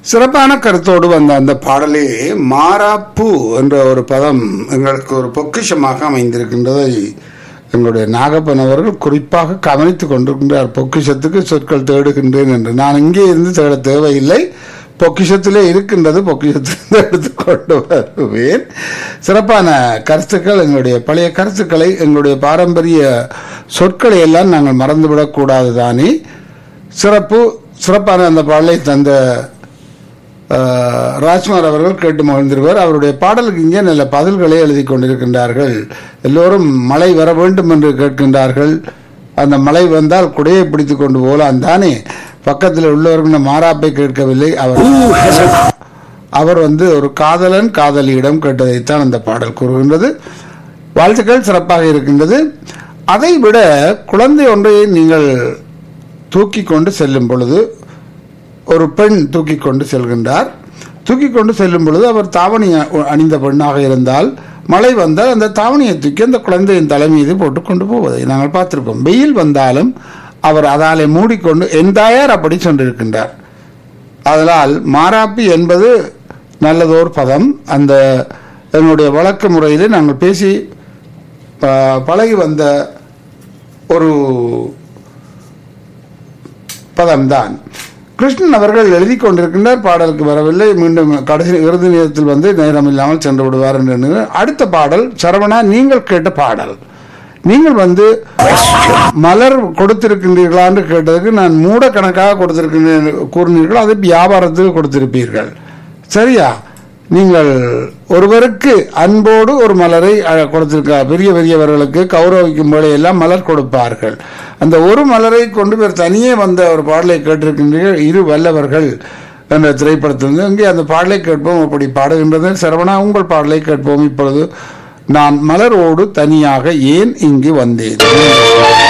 சிறப்பான கருத்தோடு வந்த அந்த பாடலே மாறாப்பு என்ற ஒரு பதம் எங்களுக்கு ஒரு பொக்கிஷமாக அமைந்திருக்கின்றதை எங்களுடைய நாகப்பன் அவர்கள் குறிப்பாக கவனித்துக் கொண்டிருக்கின்றார் பொக்கிஷத்துக்கு சொற்கள் தேடுகின்றேன் என்று நான் இங்கே இருந்து தேட தேவையில்லை பொக்கிஷத்திலே இருக்கின்றது பொக்கிஷத்திலிருந்து எடுத்துக்கொண்டு வருவேன் சிறப்பான கருத்துக்கள் எங்களுடைய பழைய கருத்துக்களை எங்களுடைய பாரம்பரிய சொற்களை எல்லாம் நாங்கள் மறந்துவிடக்கூடாது தானே சிறப்பு சிறப்பான அந்த பாடலை தந்த அஹ், ராஜ்குமார் அவர்கள் கேட்டு மகிழ்ந்திருவார் அவருடைய பாடலுக்கு இங்கே நல்ல பதில்களை எழுதி கொண்டிருக்கின்றார்கள் எல்லோரும் மழை வர வேண்டும் என்று கேட்கின்றார்கள் அந்த மழை வந்தால் குடையை பிடித்து கொண்டு போகலாம் தானே பக்கத்தில் உள்ளவர்கள் மாறாப்பை கேட்கவில்லை அவர் அவர் வந்து ஒரு காதலன் காதலியிடம் கேட்டதைத்தான் அந்த பாடல் கூறுகின்றது வாழ்த்துக்கள் சிறப்பாக இருக்கின்றது அதை விட குழந்தை ஒன்றை நீங்கள் தூக்கி கொண்டு செல்லும் பொழுது ஒரு பெண் தூக்கி கொண்டு செல்கின்றார் தூக்கி கொண்டு செல்லும் பொழுது அவர் தாவணி அ- அணிந்த பெண்ணாக இருந்தால் மழை வந்தால் அந்த தாவணியை தூக்கி அந்த குழந்தையின் தலை மீது போட்டு கொண்டு போவதை நாங்கள் பார்த்திருப்போம் வெயில் வந்தாலும் அவர் அதாலே மூடிக்கொண்டு என் தாயார் அப்படி சென்றிருக்கின்றார் அதனால் மாறாப்பி என்பது நல்லதோர் பதம் அந்த என்னுடைய வழக்கு முறையில் நாங்கள் பேசி ப- பழகி வந்த ஒரு பதம்தான் கிருஷ்ணன் அவர்கள் எழுதி கொண்டிருக்கின்றார் பாடலுக்கு வரவில்லை மீண்டும் கடைசி இறுதி நேரத்தில் வந்து நேரம் இல்லாமல் சென்று விடுவார் என்று எண்ணுகிறேன். அடுத்த பாடல் சரவணா நீங்கள் கேட்ட பாடல் நீங்கள் வந்து மலர் கொடுத்திருக்கின்றீர்களா என்று கேட்டதுக்கு நான் மூட கணக்காக கொடுத்திருக்கின்றேன் கூறினீர்கள் அது வியாபாரத்துக்கு கொடுத்திருப்பீர்கள் சரியா நீங்கள் ஒருவருக்கு அன்போடு ஒரு மலரை அஹ், கொடுத்திருக்கிறார் பெரிய பெரியவர்களுக்கு கௌரவிக்கும் எல்லாம் மலர் கொடுப்பார்கள் அந்த ஒரு மலரை கொண்டு பேர் தனியே வந்த ஒரு பாடலை கேட்டிருக்கின்றீர்கள் இரு வல்லவர்கள் என்ற திரைப்படத்திலிருந்து இங்கே அந்த பாடலை கேட்போம் அப்படி பாடுகின்றது சரவணா உங்கள் பாடலை கேட்போம் இப்பொழுது நான் மலரோடு தனியாக ஏன் இங்கு வந்தேன்